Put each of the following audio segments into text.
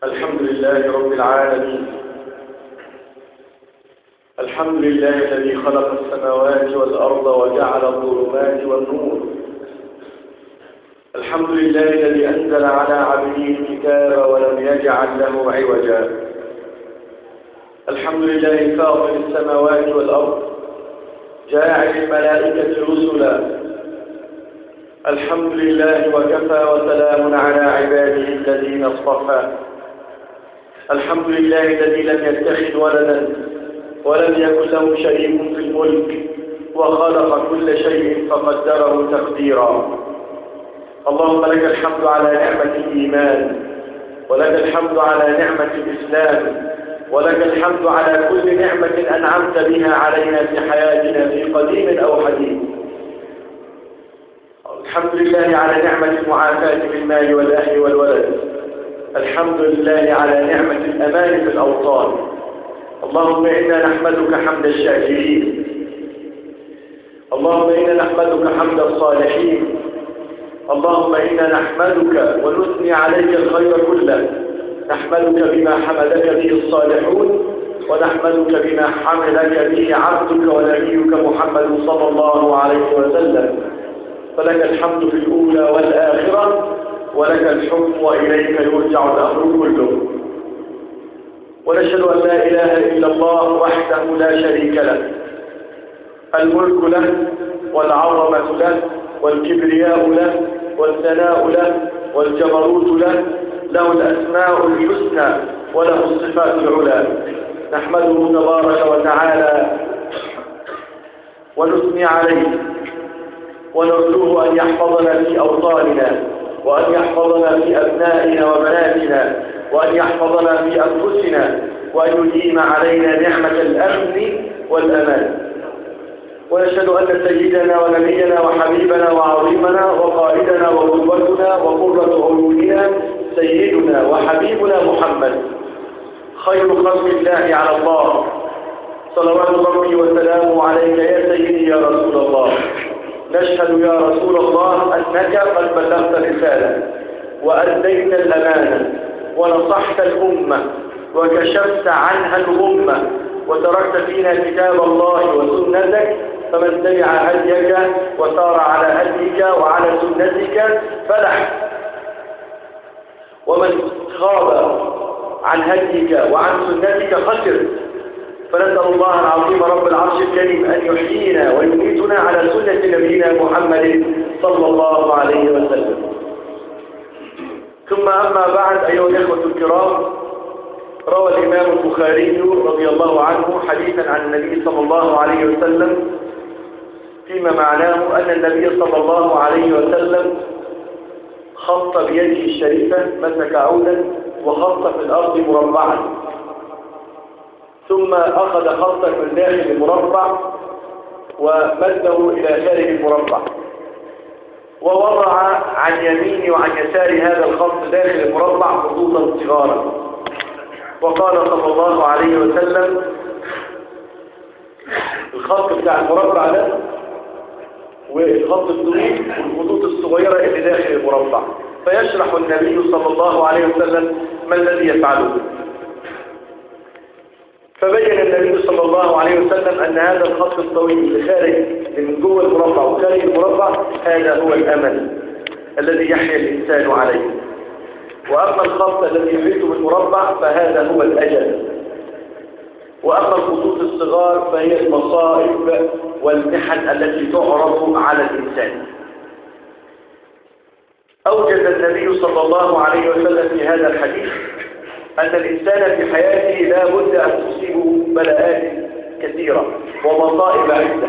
الحمد لله رب العالمين الحمد لله الذي خلق السماوات والأرض وجعل الظلمات والنور الحمد لله الذي أنزل على عبده الكتاب ولم يجعل له عوجا الحمد لله فاطر السماوات والأرض جاعل الملائكة رسلا الحمد لله وكفى وسلام على عباده الذين اصطفى الحمد لله الذي لم يتخذ ولدا ولم يكن له شريك في الملك وخلق كل شيء فقدره تقديرا اللهم لك الحمد على نعمة الإيمان ولك الحمد على نعمة الإسلام ولك الحمد على كل نعمة أنعمت بها علينا في حياتنا في قديم أو حديث الحمد لله على نعمة المعافاة بالمال والأهل والولد الحمد لله على نعمة الأمان في الأوطان اللهم إنا نحمدك حمد الشاكرين اللهم إنا نحمدك حمد الصالحين اللهم إنا نحمدك ونثني عليك الخير كله نحمدك بما حمدك به الصالحون ونحمدك بما حمدك به عبدك ونبيك محمد صلى الله عليه وسلم فلك الحمد في الأولى والآخرة ولك الحكم وإليك يرجع الأمر كله ونشهد أن لا إله إلا الله وحده لا شريك له الملك له والعظمة له والكبرياء له والثناء له والجبروت له له الأسماء الحسنى وله الصفات العلى نحمده تبارك وتعالى ونثني عليه ونرجوه أن يحفظنا في أوطاننا وأن يحفظنا في أبنائنا وبناتنا وأن يحفظنا في أنفسنا وأن يديم علينا نعمة الأمن والأمان ونشهد أن سيدنا ونبينا وحبيبنا وعظيمنا وقائدنا وقدوتنا وقرة عيوننا سيدنا وحبيبنا محمد خير خلق الله على الله صلوات ربي وسلامه عليك يا سيدي يا رسول الله نشهد يا رسول الله أنك قد بلغت الرسالة وأديت الأمانة ونصحت الأمة وكشفت عنها الغمة وتركت فينا كتاب الله وسنتك فمن تبع هديك وسار على هديك وعلى سنتك فلح ومن خاب عن هديك وعن سنتك خسر فنسأل الله العظيم رب العرش الكريم أن يحيينا ويميتنا على سنة نبينا محمد صلى الله عليه وسلم ثم أما بعد أيها الإخوة الكرام روى الإمام البخاري رضي الله عنه حديثا عن النبي صلى الله عليه وسلم فيما معناه أن النبي صلى الله عليه وسلم خط بيده الشريفة مسك عودا وخط في الأرض مربعا ثم أخذ خطا من داخل المربع ومده إلى خارج المربع ووضع عن يمين وعن يسار هذا الخط داخل المربع خطوطا صغارا وقال صلى الله عليه وسلم الخط بتاع المربع ده والخط الطويل والخطوط الصغيرة اللي داخل المربع فيشرح النبي صلى الله عليه وسلم ما الذي يفعله فبين النبي صلى الله عليه وسلم أن هذا الخط الطويل اللي خارج من جوه المربع وخارج المربع هذا هو الأمل الذي يحيا الإنسان عليه وأما الخط الذي يحيط بالمربع فهذا هو الأجل وأما الخطوط الصغار فهي المصائب والمحن التي تعرض على الإنسان أوجد النبي صلى الله عليه وسلم في هذا الحديث أن الإنسان في حياته لا بد أن تصيبه بلاءات كثيرة ومصائب عدة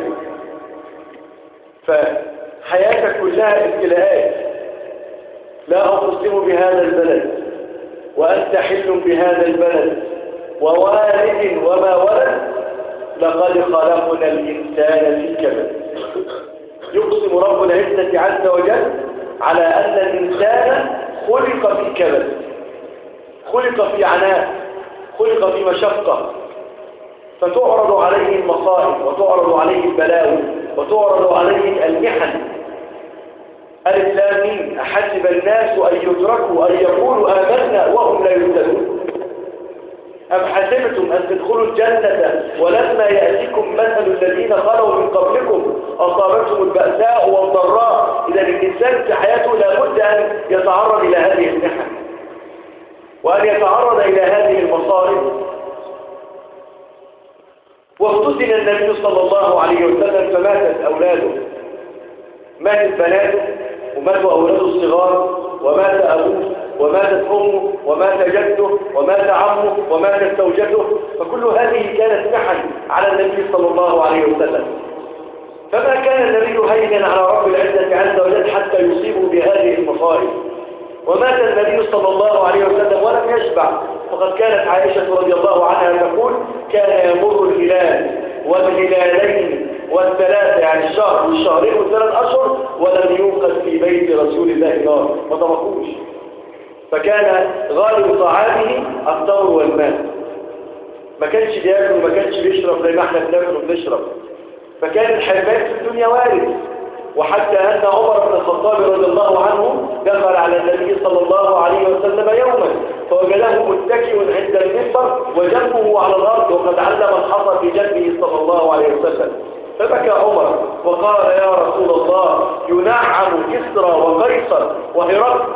فحياتك كلها ابتلاءات لا أقسم بهذا البلد وأنت حل بهذا البلد ووالد وما ولد لقد خلقنا الإنسان في كبد يقسم رب العزة عز وجل على أن الإنسان خلق في كبد خلق في عناء خلق في مشقة فتعرض عليه المصائب وتعرض عليه البلاوي وتعرض عليه المحن ألف لام ميم أحسب الناس أن يتركوا أن يقولوا آمنا وهم لا يفتنون أم حسبتم أن تدخلوا الجنة ولما يأتيكم مثل الذين خلوا من قبلكم أصابتهم البأساء والضراء إذا الإنسان في حياته لابد أن يتعرض إلى هذه المحن وأن يتعرض إلى هذه المصائب وافتتن النبي صلى الله عليه وسلم فماتت أولاده ماتت بناته وماتوا أولاده الصغار ومات أبوه وماتت أمه ومات جده ومات عمه وماتت زوجته فكل هذه كانت محن على النبي صلى الله عليه وسلم فما كان النبي هينا على رب العزة عز وجل حتى يصيبوا بهذه المصائب ومات النبي صلى الله عليه وسلم ولم يشبع فقد كانت عائشة رضي الله عنها تقول كان يمر الهلال والهلالين والثلاثة يعني الشهر والشهرين والثلاث أشهر ولم يوقد في بيت رسول الله نار ما طبقوش فكان غالب طعامه الثور والماء ما كانش بياكل وما كانش بيشرب زي ما احنا بناكل وبنشرب فكان الحرمان في الدنيا وارد وحتى أن عمر بن الخطاب رضي الله عنه دخل على النبي صلى الله عليه وسلم يوما فوجده متكئ عند المنبر وجنبه على الأرض وقد علم الحصى في جنبه صلى الله عليه وسلم فبكى عمر وقال يا رسول الله ينعم كسرى وقيصر وهرقل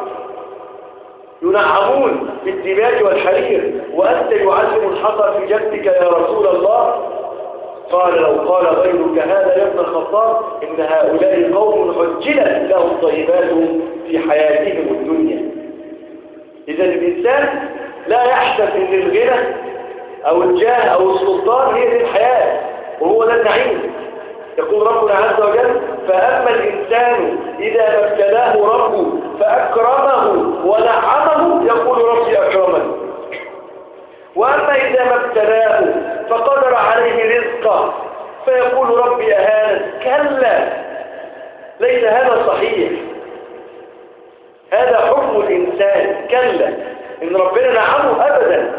ينعمون بالدماء والحرير وأنت يعلم الحصى في جنبك يا رسول الله قال لو قال غيرك هذا يا ابن الخطاب إن هؤلاء قوم عجلت لهم طيباتهم في حياتهم الدنيا إذا الإنسان لا يحسب أن الغنى أو الجاه أو السلطان هي دي الحياة وهو ده النعيم يقول ربنا عز وجل فأما الإنسان إذا ما ابتلاه ربه فأكرمه ونعمه يقول ربي أكرمن وأما إذا ما ابتلاه فقدر عليه رزقه فيقول ربي أهانت كلا ليس هذا صحيح هذا حكم الإنسان كلا إن ربنا نعمه أبدا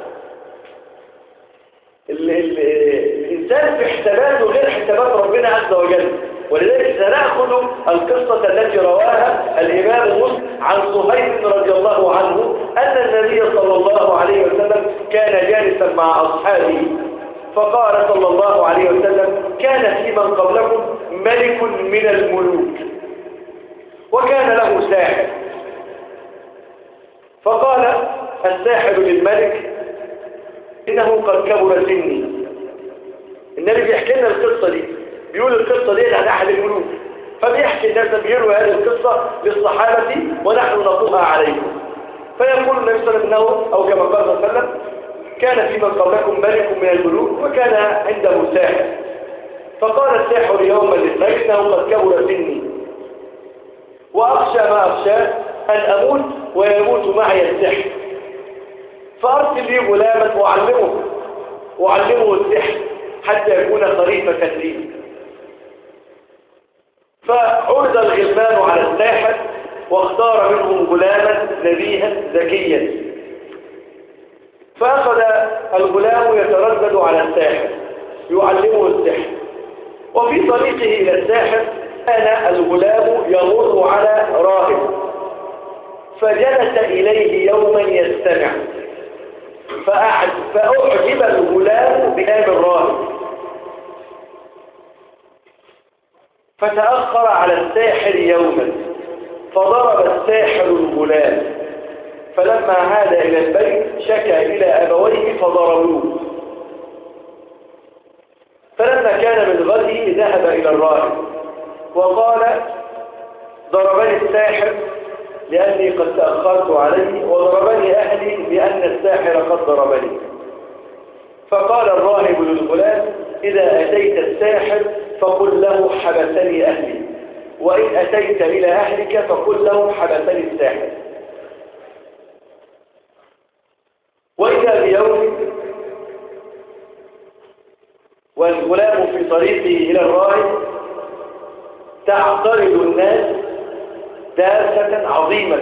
ال ال الإنسان في حساباته غير حسابات ربنا عز وجل ولذلك سنأخذ القصة التي رواها الإمام مسلم عن صهيب رضي الله عنه أن النبي صلى الله عليه وسلم كان جالسا مع أصحابه فقال صلى الله عليه وسلم كان في من قبلكم ملك من الملوك وكان له ساحر فقال الساحر للملك إنه قد كبر سني النبي بيحكي لنا القصة دي بيقول القصة دي عن أحد الملوك فبيحكي الناس بيروي هذه القصة للصحابة ونحن نقوها عليكم فيقول النبي صلى الله عليه وسلم أو كما قال صلى الله عليه وسلم كان في من قبلكم ملك من الملوك وكان عنده ساحر فقال الساحر يوما للملك انه قد كبر سني واخشى ما اخشى ان اموت ويموت معي السحر فارسل لي غلاما واعلمه واعلمه السحر حتى يكون خليفه لي فعرض الغلمان على الساحر واختار منهم غلاما نبيها ذكيا فأخذ الغلام يتردد على الساحر يعلمه السحر وفي طريقه إلى الساحر كان الغلام يمر على راهب فجلس إليه يوما يستمع فأعجب, فأعجب الغلام بكلام الراهب فتأخر على الساحر يوما فضرب الساحر الغلام فلما عاد إلى البيت شكى إلى أبويه فضربوه فلما كان من غده ذهب إلى الراهب وقال ضربني الساحر لأني قد تأخرت عليه وضربني أهلي لأن الساحر قد ضربني فقال الراهب للغلام إذا أتيت الساحر فقل له حبسني أهلي وإن أتيت إلى أهلك فقل له حبسني الساحر وإذا بيوم والغلام في طريقه إلى الراهب تعترض الناس داسة عظيمة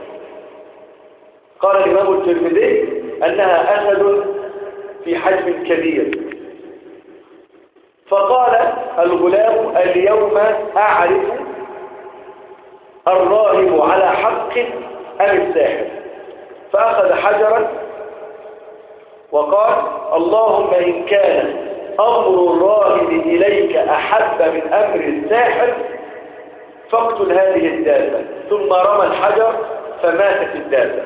قال الإمام الترمذي أنها أسد في حجم كبير فقال الغلام اليوم أعرف الراهب على حق أم الساحر فأخذ حجرا وقال اللهم إن كان أمر الراهب إليك أحب من أمر الساحر فاقتل هذه الدابة ثم رمى الحجر فماتت الدابة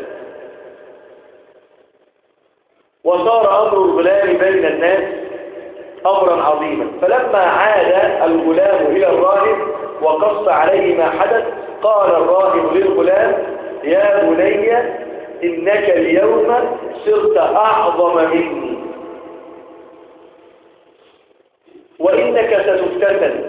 وصار أمر الغلام بين الناس أمرا عظيما فلما عاد الغلام إلى الراهب وقص عليه ما حدث قال الراهب للغلام يا بني إنك اليوم صرت أعظم مني وإنك ستفتتن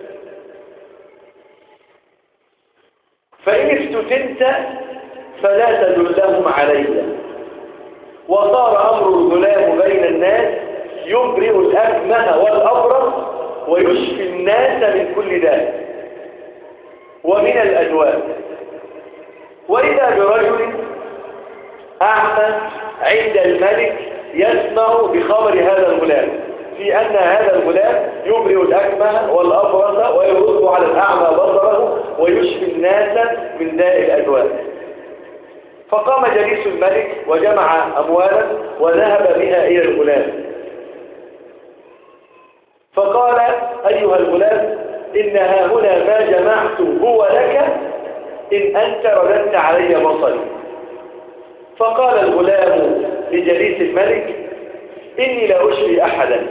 فإن افتتنت فلا تدلهم علي وصار أمر الغلام بين الناس يبرئ الأكمه والأبرص ويشفي الناس من كل داء ومن الأدواء وإذا برجل أعمى عند الملك يسمع بخبر هذا الغلام في أن هذا الغلام يبرئ الأكمه والأبرص ويرد على الأعمى بصره ويشفي الناس من داء الأدواء فقام جليس الملك وجمع أموالا وذهب بها إلى الغلام فقال أيها الغلام إنها هنا ما جمعت هو لك إن أنت رددت علي بصري فقال الغلام لجليس الملك إني لا أشفي أحدا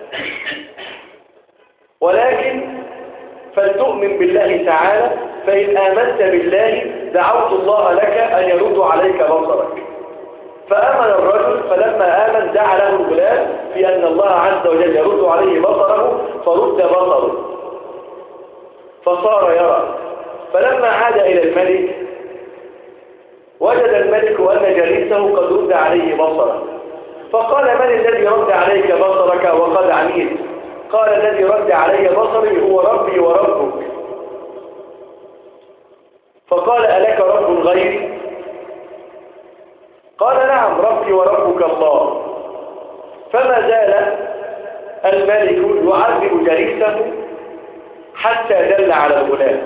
ولكن فلتؤمن بالله تعالى فإن آمنت بالله دعوت الله لك أن يرد عليك بصرك فآمن الرجل فلما آمن دعا له الغلام في أن الله عز وجل يرد عليه بصره فرد بصره فصار يرى فلما عاد إلى الملك وجد الملك أن جليسه قد رد عليه بصره فقال من الذي رد عليك بصرك وقد عميت قال الذي رد علي بصري هو ربي وربك فقال ألك رب غيري قال نعم ربي وربك الله فما زال الملك يعذب جليسه حتى دل على الغلام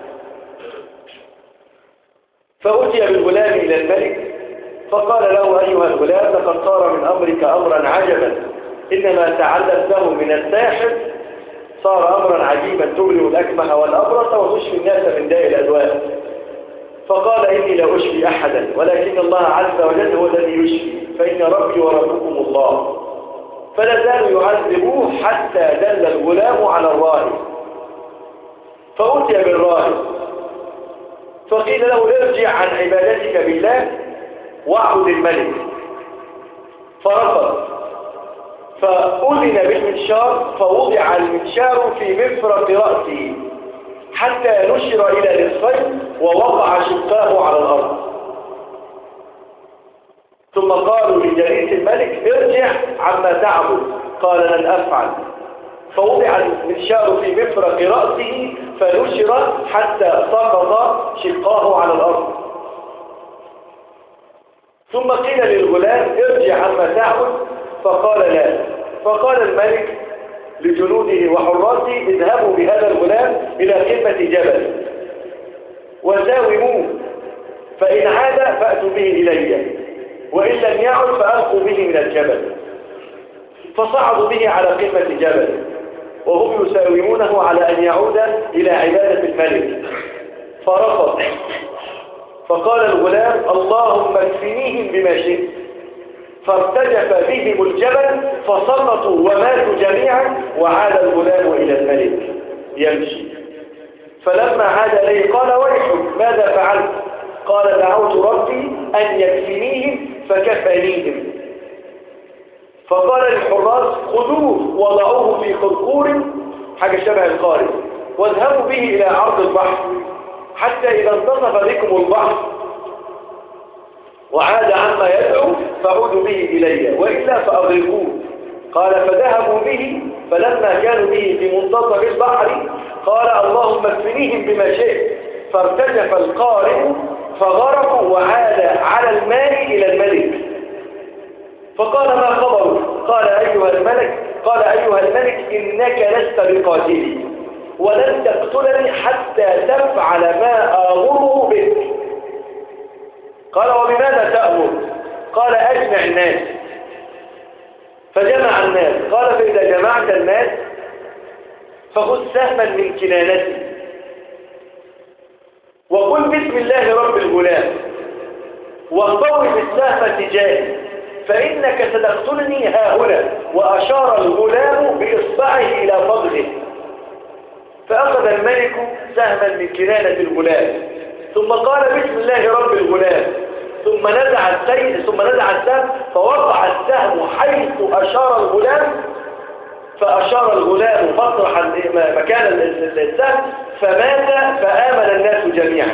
فأتي بالغلام إلى الملك فقال له أيها الغلام لقد صار من أمرك أمرا عجبا إنما تعلمته من الساحر صار أمرا عجيبا تبرئ الأكمه والأبرص وتشفي الناس من داء الأدواء فقال إني لا أشفي أحدا ولكن الله عز وجل هو الذي يشفي فإن ربي وربكم الله فلا زالوا يعذبوه حتى دل الغلام على الراهب فأتي بالراهب فقيل له ارجع عن عبادتك بالله واعبد الملك فرفض فأذن بالمنشار فوضع المنشار في مفرق رأسه حتى نشر إلى نصفين ووقع شقاه على الأرض ثم قالوا لجليس الملك ارجع عما تعبد قال لن أفعل فوضع المنشار في مفرق رأسه فنشر حتى سقط شقاه على الأرض ثم قيل للغلام ارجع عما تعبد فقال لا فقال الملك لجنوده وحراسه اذهبوا بهذا الغلام إلى قمة جبل وساوموه فإن عاد فأتوا به إلي وإن لم يعد فألقوا به من الجبل فصعدوا به على قمة جبل وهم يساومونه على أن يعود إلى عبادة الملك فرفض فقال الغلام اللهم اكفنيهم بما شئت فارتجف بهم الجبل فسقطوا وماتوا جميعا وعاد الغلام إلى الملك يمشي فلما عاد إليه قال ويحك ماذا فعلت قال دعوت ربي أن يكفنيهم فكفنيهم فقال للحراس خذوه وضعوه في قرقور حاجة شبه القارب واذهبوا به إلى عرض البحر حتى إذا انتصف بكم البحر وعاد عما يدعو فعودوا به إلي وإلا فأغرقوه قال فذهبوا به فلما كانوا به في منتصف البحر قال اللهم اكفنيهم بما شئت فارتجف القارئ فغرقوا وعاد على الماء إلى الملك فقال ما خبرك قال أيها الملك قال أيها الملك إنك لست بقاتلي ولن تقتلني حتى تفعل ما آمره بك قال وبماذا تأمر قال أجمع الناس فجمع الناس قال فإذا جمعت الناس فخذ سهما من كنانتي وقل بسم الله رب الغلام واقتوي بالسهم تجاهي فإنك ستقتلني ها هنا وأشار الغلام بإصبعه إلى فضله فأخذ الملك سهما من كنانة الغلام ثم قال بسم الله رب الغلام ثم نزع السيد ثم نزع السهم فوقع السهم حيث أشار الغلام فأشار الغلام مطرح مكان السهم فمات فآمن الناس جميعا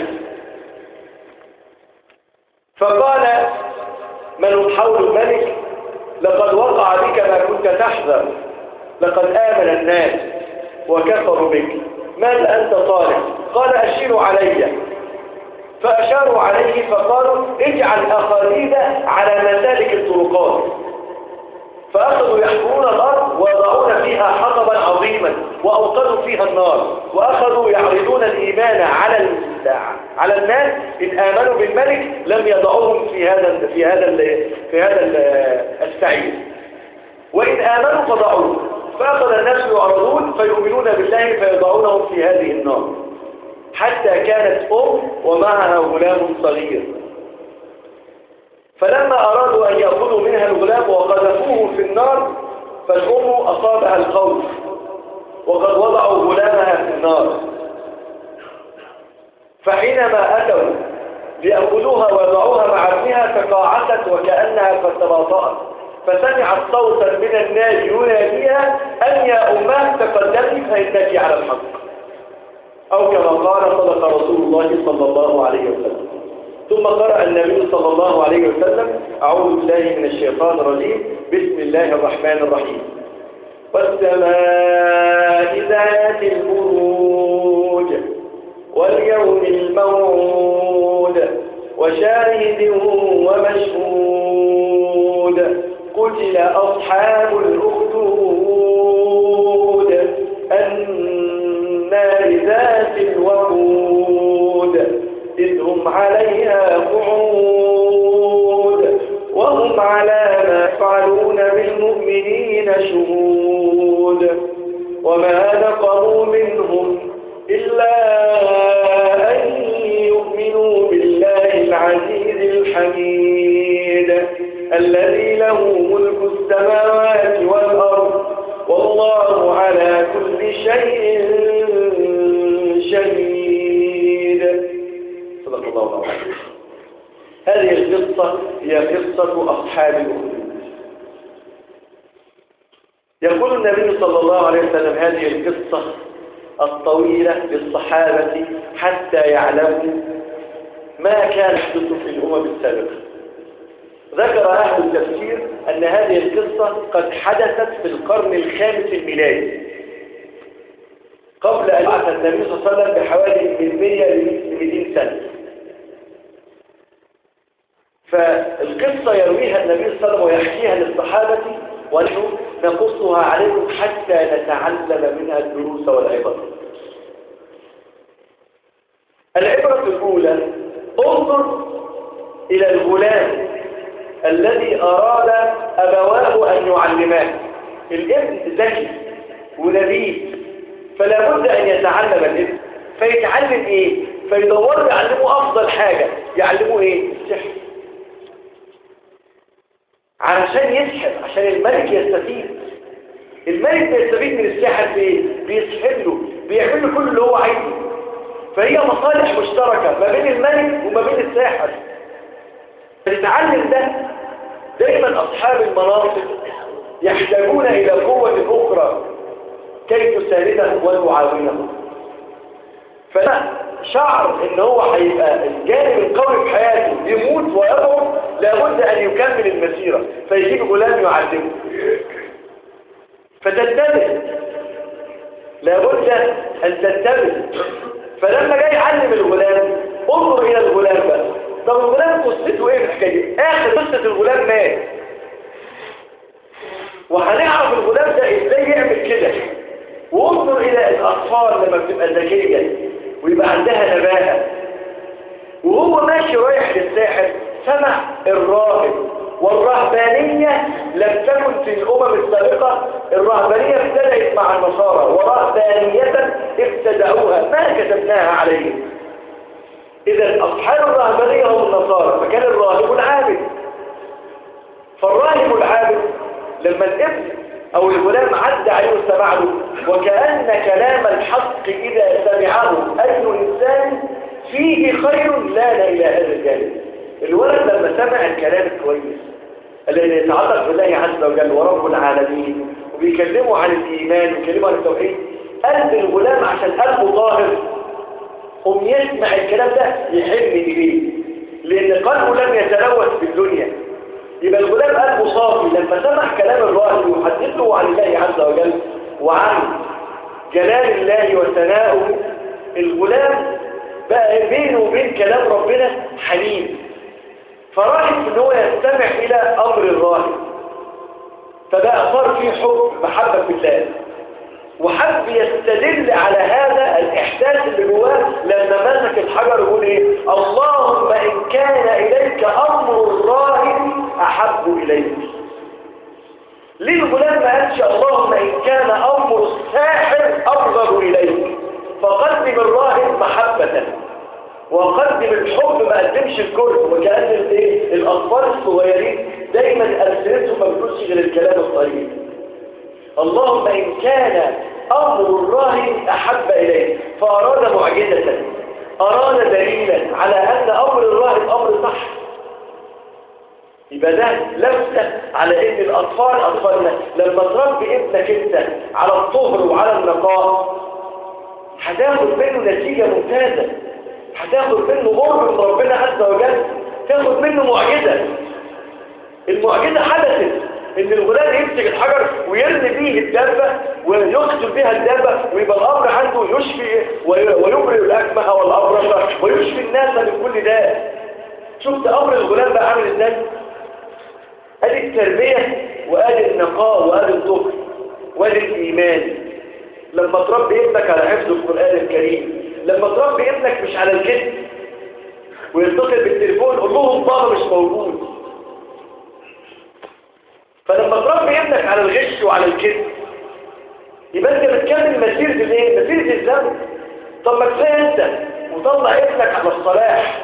فقال من هم حول الملك لقد وقع بك ما كنت تحذر لقد آمن الناس وكفروا بك ماذا أنت طالب قال أشيروا علي فأشاروا عليه فقالوا اجعل أخاليد على مسالك الطرقات فأخذوا يحفرون الأرض ويضعون فيها حطبا عظيما وأوقدوا فيها النار وأخذوا يعرضون الإيمان على على الناس إن آمنوا بالملك لم يضعوهم في هذا في هذا في هذا السعير وإن آمنوا فضعوه فأخذ الناس يعرضون فيؤمنون بالله فيضعونهم في هذه النار حتى كانت أم ومعها غلام صغير فلما أرادوا أن يأخذوا منها الغلام وقذفوه في النار فالأم أصابها الخوف وقد وضعوا غلامها في النار فحينما أتوا ليأخذوها ويضعوها مع ابنها تقاعست وكأنها قد تباطأت فسمعت صوتا من النار يناديها أن يا أماه تقدمي فإنك على الحق أو كما قال صدق رسول الله صلى الله عليه وسلم ثم قرأ النبي صلى الله عليه وسلم أعوذ بالله من الشيطان الرجيم بسم الله الرحمن الرحيم والسماء ذات البروج واليوم الموعود وشاهد ومشهود قتل أصحاب الأخدود النار ذات الوقود إذ هم عليها قعود وهم على ما يفعلون بالمؤمنين شهود وما نقموا منهم إلا أن يؤمنوا بالله العزيز الحميد الذي له ملك السماوات والأرض والله على كل شيء شهيد صدق الله العظيم هذه القصة هي قصة أصحاب الأخدود يقول النبي صلى الله عليه وسلم هذه القصة الطويلة للصحابة حتى يعلموا ما كان يحدث في الأمم السابقة ذكر أهل التفسير أن هذه القصة قد حدثت في القرن الخامس الميلادي قبل أن يبعث النبي صلى الله عليه وسلم بحوالي من 100 ل 200 سنة فالقصة يرويها النبي صلى الله عليه وسلم ويحكيها للصحابة ونحن نقصها عليكم حتى نتعلم منها الدروس والعبر العبرة الأولى انظر إلى الغلام الذي أراد أبواه أن يعلماه الابن ذكي ولبيب فلا بد أن يتعلم الابن فيتعلم إيه؟ فيدور يعلمه أفضل حاجة يعلمه إيه؟ السحر علشان يسحر عشان الملك يستفيد الملك بيستفيد من السحر بايه بيسحر له بيعمل له كل اللي هو عايزه فهي مصالح مشتركة ما بين الملك وما بين الساحر فنتعلم ده دايما أصحاب المناصب يحتاجون إلى قوة أخرى كي تساعده وتعاونه فلا شعر ان هو هيبقى الجانب القوي في حياته يموت ويضعف لابد ان يكمل المسيرة فيجيب غلام يعلمه فتنتبه لابد ان تنتبه فلما جاي يعلم الغلام انظر الى الغلام بقى طب الغلام قصته ايه في الحكايه اخر قصه الغلام مات وهنعرف الغلام ده ازاي يعمل كده وانظر إلى الأطفال لما بتبقى ذكية ويبقى عندها نباهة وهو ماشي رايح للساحل سمع الراهب والرهبانية لم تكن في الأمم السابقة الرهبانية ابتدأت مع النصارى ورهبانية ابتدأوها ما كتبناها عليهم إذا أصحاب الرهبانية هم النصارى فكان الراهب العابد فالراهب العابد لما الابن أو الغلام عدى عليه واستمع له وكأن كلام الحق إذا سمعه أي إنسان فيه خير لان إلى هذا الجانب الولد لما سمع الكلام الكويس الذي يتعلق بالله عز وجل ورب العالمين وبيكلموا عن الإيمان وبيكلموا عن التوحيد قلب الغلام عشان قلبه طاهر قم يسمع الكلام ده يحن إليه لأن قلبه لم يتلوث بالدنيا يبقى الغلام قلبه صافي لما سمع كلام الراهب ويحدث له عن الله عز وجل وعن جلال الله وثناؤه الغلام بقى بينه وبين كلام ربنا حنين فراحت ان هو يستمع الى امر الراهب فبقى صار فيه حب محبه في الله وحب يستدل على هذا الاحساس اللي جواه لما مسك الحجر يقول ايه اللهم ان كان اليك امر الراهب احب اليك ليه الغلام ما قالش اللهم ان كان امر الساحر ابغض اليك فقدم الراهب محبه وقدم الحب ما قدمش الكره وكأن الايه الأطفال الصغيرين دايما ألسنتهم ما بتقولش غير الكلام الطيب اللهم إن كان أمر الراهب أحب إليه فأراد معجزة أراد دليلا على أن أمر الراهب أمر صح يبقى ده لمسة على ان الاطفال اطفالنا لما تربي ابنك انت على الطهر وعلى النقاء هتاخد منه نتيجة ممتازة هتاخد منه قرب من ربنا عز وجل تاخد منه معجزة المعجزة حدثت ان الغلام يمسك الحجر ويرمي به الدابة ويقتل بها الدابة ويبقى الامر عنده يشفي ويبرئ الاكمه والابرص ويشفي الناس من كل داء شفت امر الغلام بقى عامل ازاي ادي التربية وادي النقاء وادي الطهر وادي الايمان لما تربي ابنك على حفظ القرآن الكريم لما تربي ابنك مش على الكذب ويتصل بالتليفون قول لهم بابا مش موجود فلما تربي ابنك على الغش وعلى الكذب يبقى انت بتكمل مسيرة الايه؟ مسيرة الذنب طب ما كفايه انت وطلع ابنك على الصلاح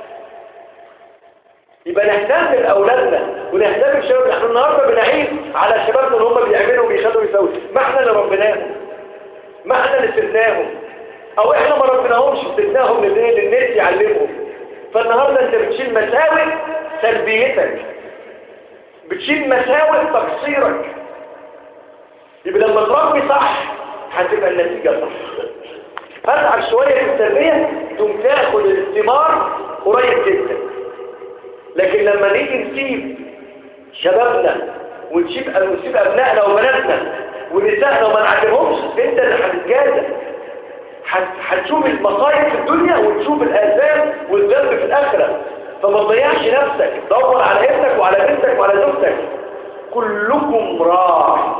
يبقى نهتم باولادنا ونهتم بشبابنا احنا النهارده بنعيب على شبابنا اللي هم بيعملوا وبيخدوا ويسووا ما احنا اللي ربناهم ما احنا اللي سبناهم او احنا ما ربناهمش سبناهم للايه للناس يعلمهم فالنهارده انت بتشيل مساوئ سلبيتك بتشيل مساوئ تقصيرك يبقى لما تربي صح هتبقى النتيجه صح فتعب شويه في التربيه تقوم تاخد الثمار قريب جدا لكن لما نيجي نسيب شبابنا ونسيب ونسيب ابنائنا وبناتنا ونسائنا وما نعلمهمش انت اللي هتتجازى هتشوف المصايب في الدنيا وتشوف الآثام والذنب في الآخرة فما تضيعش نفسك دور على ابنك وعلى بنتك وعلى زوجتك كلكم راع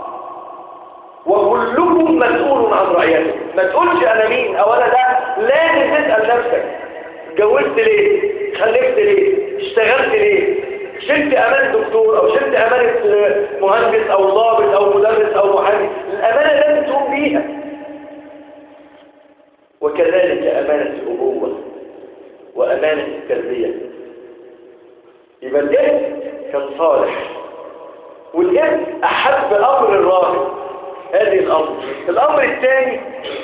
وكلكم مسؤول عن رعيته ما تقولش انا مين او انا ده لازم تسأل نفسك اتجوزت ليه خلفت ليه اشتغلت ليه شلت امانة دكتور او شلت امانة مهندس او ضابط او مدرس او محامي الامانة لازم تقوم بيها وكذلك امانة الابوة وامانة التربية يبقى الابن كان صالح والابن احب امر الراهب هذه الامر الامر الثاني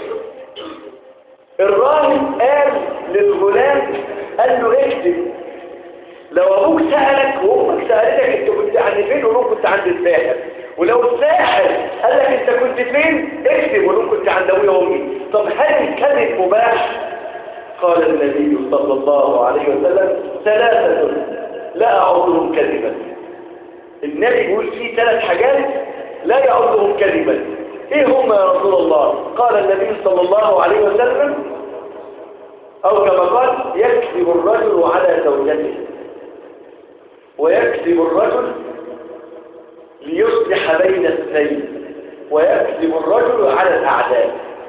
الراهب قال للغلام قال له اكتب لو ابوك سألك وامك سألتك انت كنت عند فين ولو كنت عند الساحر ولو الساحر قال لك انت كنت فين اكتب ولو كنت عند ابويا وامي طب هل الكذب مباح قال النبي صلى الله عليه وسلم ثلاثة لا أعذهم كذبا النبي يقول في ثلاث حاجات لا يعذهم كذبا ايه هم يا رسول الله قال النبي صلى الله عليه وسلم او كما قال يكذب الرجل على زوجته ويكذب الرجل ليصلح بين اثنين ويكذب الرجل على الأعداء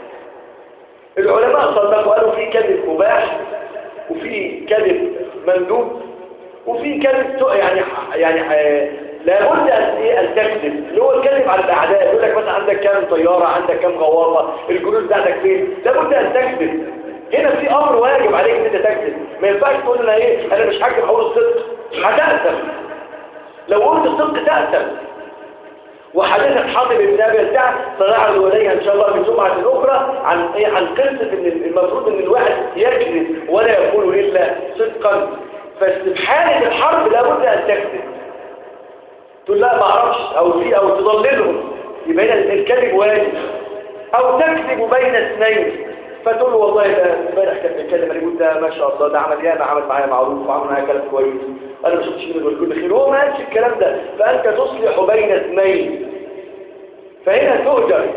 العلماء صدقوا قالوا في كذب مباح وفي كذب مندوب وفي كذب يعني يعني لابد ان ايه ان تكذب اللي هو الكذب على الاعداء يقول لك مثلا عندك كام طياره عندك كام غواصه الجنود بتاعتك فين لابد ان تكذب هنا في امر واجب عليك ان انت تكذب ما ينفعش تقول لنا ايه انا مش هكذب اقول الصدق هتأثم لو قلت الصدق تأثم وحديثك حاطب ابن ابي الجعد سنعرض اليها ان شاء الله في الجمعه الاخرى عن ايه عن قصه ان المفروض ان الواحد يكذب ولا يقول الا صدقا فاستبحال الحرب لابد ان تكذب تقول لا ما اعرفش او في او تضللهم يبقى هنا الكذب واجب او تكذب بين اثنين فتقول له والله ده امبارح كان بيتكلم انا قلت ده ما شاء الله ده عمل ياما عمل معايا معروف وعمل معايا كلام كويس انا ما شفتش منه غير كل خير هو ما قالش الكلام ده فانت تصلح بين اثنين فهنا تؤجر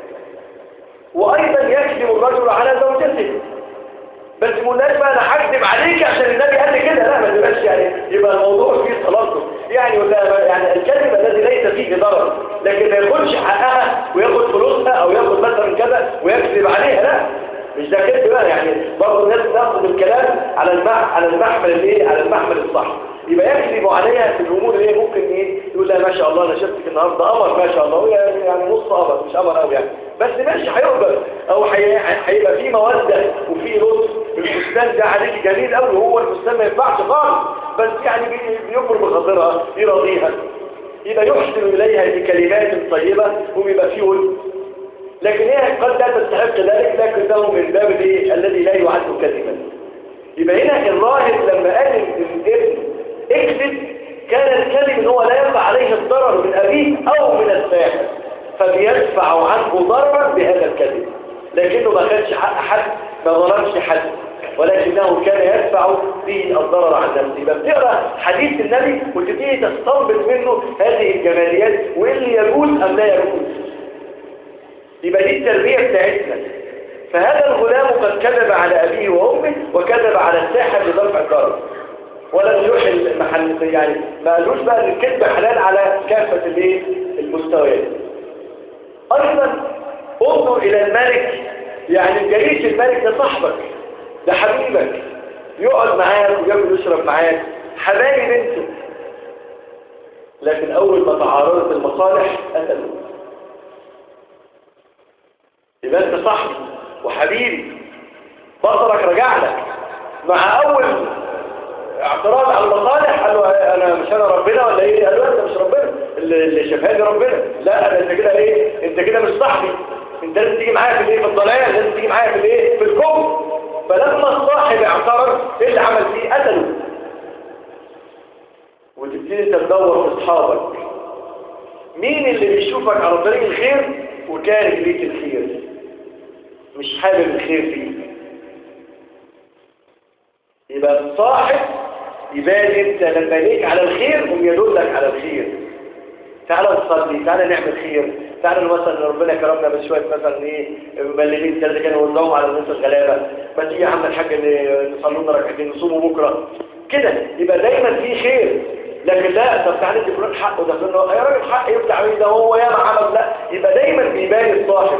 وايضا يكذب الرجل على زوجته بس مقولناش بقى انا هكذب عليك عشان النبي قال لي كده لا ما تبقاش يعني يبقى الموضوع فيه تلطف يعني ولا يعني الكذب الذي ليس فيه ضرر لكن ما ياخدش حقها وياخد فلوسها او ياخد مثلا كذا ويكذب عليها لا مش ده كذب بقى يعني برضه الناس تاخد الكلام على المح على المحمل الايه على المحمل الصح يبقى يكذب عليها في الامور اللي هي ممكن ايه يقول لها ما شاء الله انا شفتك النهارده قمر ما شاء الله يعني نص قمر مش قمر قوي يعني بس ماشي هيقبل او هيبقى في موده وفي لطف الفستان ده عليك جميل قوي هو الفستان ما ينفعش خالص بس يعني بيكبر بخاطرها يرضيها يبقى يحسن اليها بكلمات طيبه وبيبقى فيه ود لكن هي قد لا تستحق ذلك لكن ده من باب الايه الذي لا يعد كذبا يبقى هنا الراهب لما قال الابن اكذب كان الكذب ان هو لا يقع عليه الضرر من ابيه او من الساحر فبيدفع عنه ضررا بهذا الكذب لكنه ما خدش حق حد ما ظلمش حد ولكنه كان يدفع به الضرر عن نفسه يبقى بتقرا حديث النبي وتبتدي تستنبط منه هذه الجماليات وايه اللي يجوز ام لا يجوز يبقى دي التربيه بتاعتنا فهذا الغلام قد كذب على ابيه وامه وكذب على الساحر لدفع الضرر ولم يحل محل يعني ما قالوش بقى ان الكذب حلال على كافه الايه المستويات ايضا انظر الى الملك يعني جريش الملك ده صاحبك ده حبيبك يقعد معاك وياكل ويشرب معاك حبايب انتوا لكن اول ما تعارضت المصالح قتلوا يبقى انت صاحبي وحبيبي بصرك رجع لك مع اول اعتراض على المصالح قال له انا مش انا ربنا ولا ايه قال له انت مش ربنا اللي شافها لي ربنا لا انا انت كده ايه انت كده مش صاحبي انت لازم تيجي معايا في الايه في الضلال لازم تيجي معايا في الايه في الكفر فلما الصاحب اعترض ايه اللي عمل فيه قتله وتبتدي انت تدور في اصحابك مين اللي بيشوفك على طريق الخير وكاره ليك الخير مش حابب الخير فيه يبقى الصاحب يبان انت لما ليك على الخير هم يدلك على الخير تعالى نصلي تعالى نعمل خير تعالى مثلا ربنا كرمنا بشويه مثلا ايه مبلغين ثلاثه كانوا يوزعوهم على الناس الغلابه ما تيجي يا عم الحاج نصلوا لنا ركعتين نصوموا بكره كده يبقى دايما في خير لكن لا طب تعالى ادي فلان حقه ده فلان يا راجل حق يفتح عليه ده هو ياما عمل لا يبقى دايما بيبان الصاحب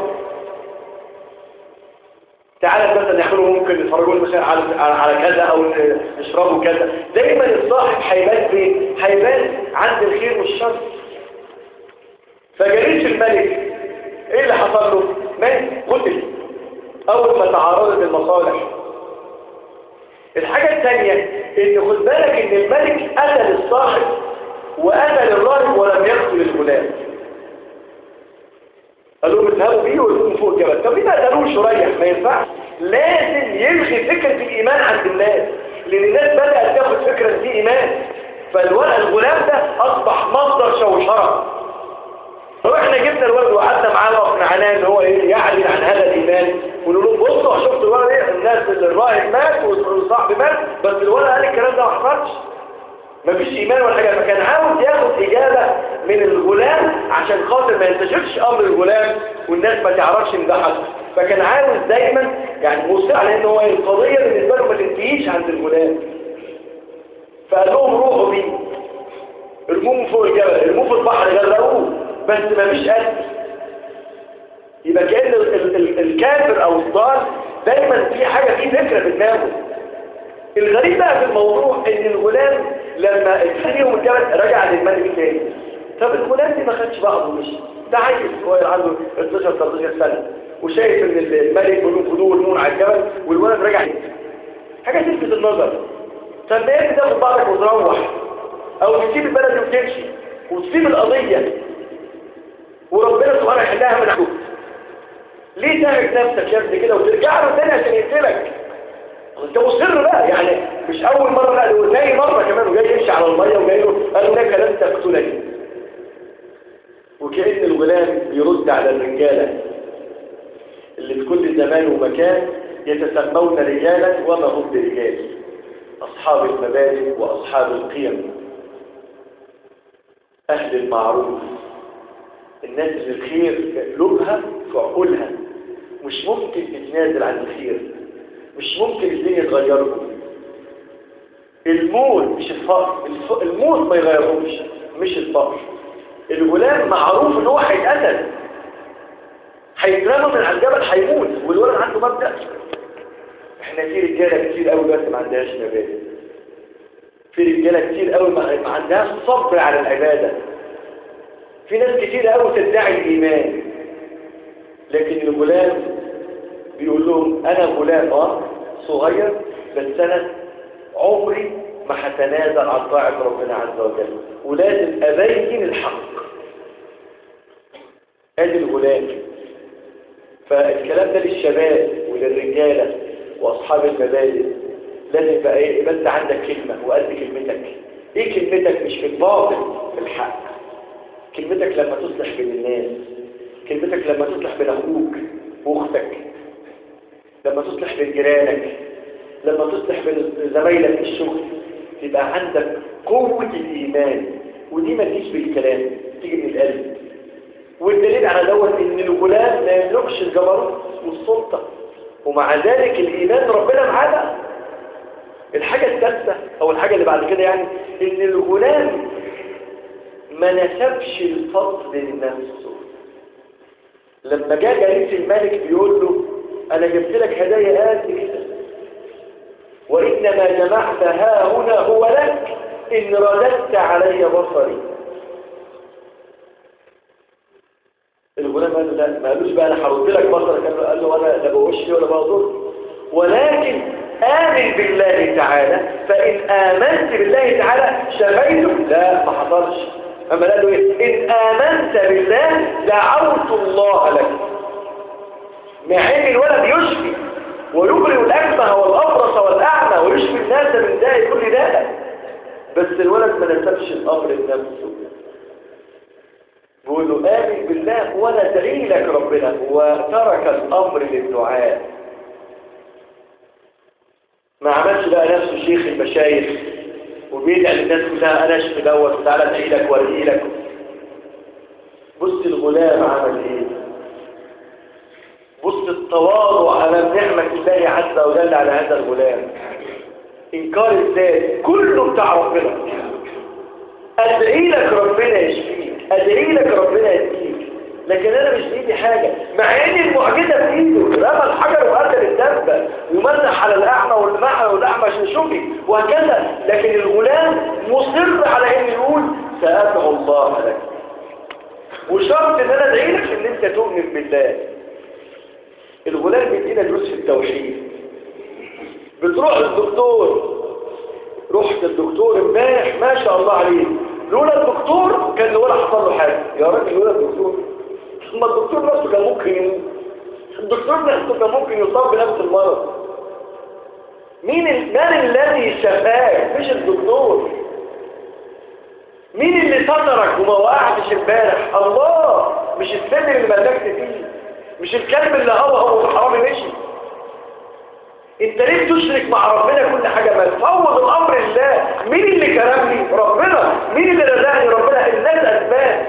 تعالى مثلا يعملوا ممكن يتفرجوا مثلا على على كذا او يشربوا كذا دايما الصاحب هيبان فين هيبان عند الخير والشر فجريش الملك ايه اللي حصل له مات قتل اول ما تعارضت المصالح الحاجة الثانية ان خد بالك ان الملك قتل الصاحب وقتل الراهب ولم يقتل الغلام قالوا لهم اذهبوا بيه وارموه فوق الجبل طب ليه ما قتلوش ريح ما ينفعش لازم يلغي فكرة الايمان عند الناس لان الناس بدأت تاخد فكرة دي ايمان فالولد الغلام ده اصبح مصدر شوشره طب احنا جبنا الولد وقعدنا معاه واقنعناه ان هو ايه يعلن عن هذا الايمان ونقول لهم بصوا شفت الولد ايه الناس اللي الراهب مات والصاحب مات بس الولد قال الكلام ده ما حصلش مفيش ايمان ولا حاجه فكان عاوز ياخد اجابه من الغلام عشان خاطر ما ينتشرش امر الغلام والناس ما تعرفش ان ده حصل فكان عاوز دايما يعني مصر على ان هو القضيه بالنسبه له ما تنتهيش عند الغلام فقال لهم روحوا بيه ارموه فوق الجبل ارموه في البحر غرقوه بس ما فيش قتل يبقى كأن ال- ال- ال- الكافر او الضال دايما في حاجة في فكرة في دماغه الغريب بقى في الموضوع ان الغلام لما اتخذ يوم الجبل رجع للملك تاني طب الغلام دي ما خدش بعضه ومشي ده عيل صغير عنده 12 13 سنة وشايف ان الملك بيقول خدوه ونور على الجبل والولد رجع حاجة تلفت النظر طب ليه تاخد بعضك وتروح او تسيب البلد وتمشي وتسيب القضية وربنا سبحانه يحلها من عدوك ليه تعب نفسك يا ابني كده وترجع له تاني عشان يقتلك انت مصر بقى يعني مش اول مرة لا ده تاني مرة كمان وجاي يمشي على المية وجاي له قال لك لن تقتلني وكأن الغلام بيرد على الرجالة اللي في كل زمان ومكان يتسمون رجالا وما هم برجال أصحاب المبادئ وأصحاب القيم أهل المعروف الناس اللي الخير في قلوبها في عقولها مش ممكن تتنازل عن الخير مش ممكن الدنيا تغيرهم الموت مش الفقر الف- الموت ما يغيرهمش مش الفقر الغلام معروف ان هو هيتقتل هيترمى من على الجبل هيموت والولد عنده مبدأ احنا في رجاله كتير قوي بس ما عندهاش مبادئ في رجاله كتير قوي ما ما عندهاش صبر على العباده في ناس كتير قوي تدعي الايمان لكن الغلام بيقول لهم انا غلام اه صغير بس انا عمري ما هتنازل عن طاعه ربنا عز وجل ولازم ابين الحق ادي الغلام فالكلام ده للشباب وللرجاله واصحاب المبادئ لازم بقى ايه يبقى انت عندك كلمه وقد كلمتك ايه كلمتك مش في الباطل في الحق كلمتك لما تصلح بين الناس كلمتك لما تصلح بين اخوك واختك لما تصلح بين جيرانك لما تصلح بين زمايلك في الشغل تبقى عندك قوة الإيمان ودي ما تجيش بالكلام تيجي من القلب والدليل على دوت ان الغلام ما يملكش الجبروت والسلطة ومع ذلك الإيمان ربنا معاه بقى. الحاجة الثالثة أو الحاجة اللي بعد كده يعني ان الغلام ما نسبش الفضل لنفسه لما جاء جليس الملك بيقول له انا جبت لك هدايا قد كده وانما جمعت ها هنا هو لك ان رددت علي بصري الغلام قال له لا ما قالوش بقى انا هرد لك بصرك قال له- قال له انا لا بوشي ولا بضر ولكن آمن بالله تعالى فإن آمنت بالله تعالى شفيته لا ما حصلش أما قال له إيه إن آمنت بالله دعوت الله لك مع إن الولد يشفي ويبرئ الأكمه والأبرص والأعمى ويشفي الناس من داء كل داء بس الولد ما نسبش الأمر لنفسه بيقول له آمن بالله وأنا أدعي لك ربنا وترك الأمر للدعاء ما عملش بقى نفسه شيخ المشايخ وبيدعي للناس كلها انا اشفي دوت وتعالى ادعي لك وادعي لك بص الغلام عمل ايه بص التواضع امام نعمه الله عز وجل على هذا الغلام انكار الذات كله بتاع ربنا ادعي لك ربنا يشفيك ادعي لك ربنا يديك لكن انا مش بايدي حاجه مع ان المعجزه في ايده رمى الحجر وقتل الدبه ومسح على الاعمى والمعمى والاعمى عشان شفي وهكذا لكن الغلام مصر على ان يقول سادعو الله لك وشرط ان انا ادعي لك ان انت تؤمن بالله الغلام بيدينا دروس في التوحيد بتروح للدكتور رحت الدكتور امبارح ما شاء الله عليه لولا الدكتور كان ولا حصل له حاجه يا راجل لولا الدكتور ثم الدكتور نفسه كان ممكن يموت الدكتور نفسه كان ممكن يصاب بنفس المرض مين ال- من الذي شفاك مش الدكتور مين اللي سترك وما وقعتش امبارح الله مش السن اللي ملكت فيه مش الكلب اللي هو هو الحرامي مشي انت ليه تشرك مع ربنا كل حاجة ما تفوض الامر لله مين اللي كرمني ربنا مين اللي رزقني ربنا الناس اسباب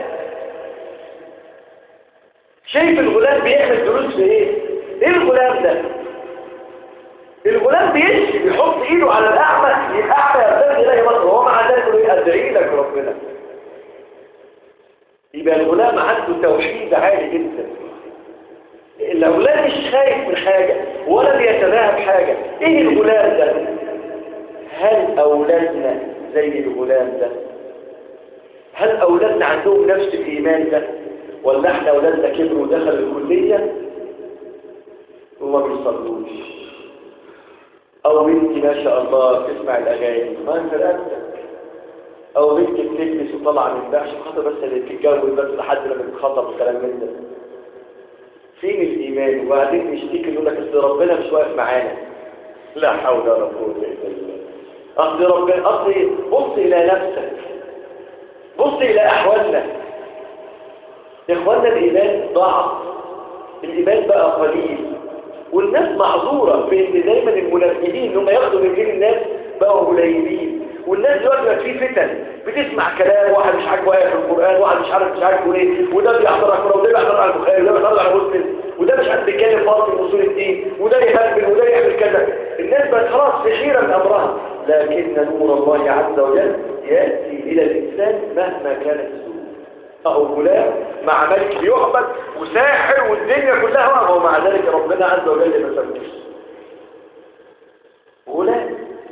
شايف الغلام بيعمل دروس في ايه ايه الغلام ده الغلام بيشفي بيحط ايده على الاعمى الاعمى يرتد اليه مصر وهو مع ذلك يقول ايه ادعي لك ربنا يبقى الغلام عنده توحيد عالي جدا الأولاد مش خايف من حاجة ولا بيتباهى بحاجة إيه الغلام ده هل أولادنا زي الغلام ده هل أولادنا عندهم نفس الإيمان ده ولا احنا أولادنا كبروا ودخلوا الكلية وما بيصلوش أو بنتي ما شاء الله تسمع الأغاني ما انت رأسك أو بنتي بتلبس وطلع من ده عشان خاطر بس اللي تتجوز بس لحد لما تتخطب الكلام من ده فين الإيمان وبعدين نشتكي نقول لك أصل ربنا مش واقف معانا لا حول ولا قوة إلا بالله أصل ربنا أصل بص إلى نفسك بص إلى أحوالنا يا إخواننا الإيمان ضعف الإيمان بقى قليل والناس معذورة بأن دايما المنافقين هم ياخدوا من دين الناس بقوا قليلين والناس دلوقتي بقت في فتن بتسمع كلام واحد مش عاجبه ايه في القرآن واحد مش عارف مش عاجبه ايه وده بيحضر على القرآن وده بيحضر على البخاري وده بيحضر على مسلم وده مش عارف بيتكلم باطل من اصول الدين وده يهبل وده يعمل كذا الناس بقت خلاص في حيرة من امرها لكن نور الله عز وجل يأتي إلى الإنسان مهما كانت الظروف أو غلام مع ملك يعبد وساحر والدنيا كلها واقفة ومع ذلك ربنا عز وجل ما سموش غلام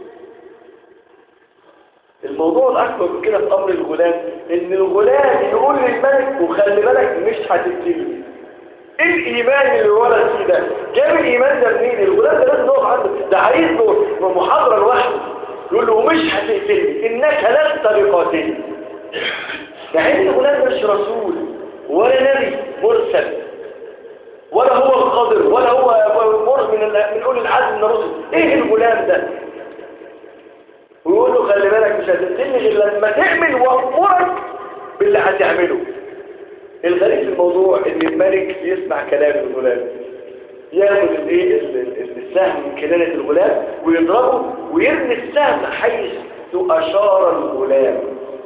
الموضوع الأكبر من كده في أمر الغلام إن الغلام يقول للملك وخلي بالك مش هتبتلي ايه الايمان اللي الولد فيه ده جاب الايمان ده منين الغلام ده لازم نقف عنده ده عايز له محاضره لوحده يقول له مش هتقتلني انك لست بقاتلي يعني الغلام مش رسول ولا نبي مرسل ولا هو القادر ولا هو مر من من اولي العزم من الرسل ايه الغلام ده ويقول له خلي بالك مش هتقتلني غير لما تعمل وامرك باللي هتعمله الغريب في الموضوع ان الملك يسمع كلام الغلام ياخد الايه السهم من كنانة الغلام ويضربه ويرمي السهم حيث اشار الغلام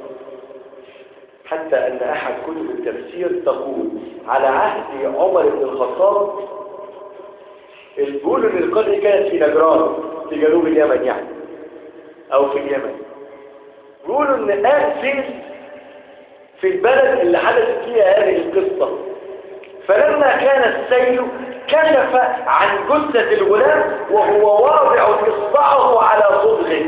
حتى ان احد كتب التفسير تقول على عهد عمر بن الخطاب بيقولوا ان القرية كانت في نجران في جنوب اليمن يعني او في اليمن بيقولوا ان آسيس في البلد اللي حدثت فيها هذه القصة فلما كان السيل كشف عن جثة الغلام وهو واضع إصبعه على صدغه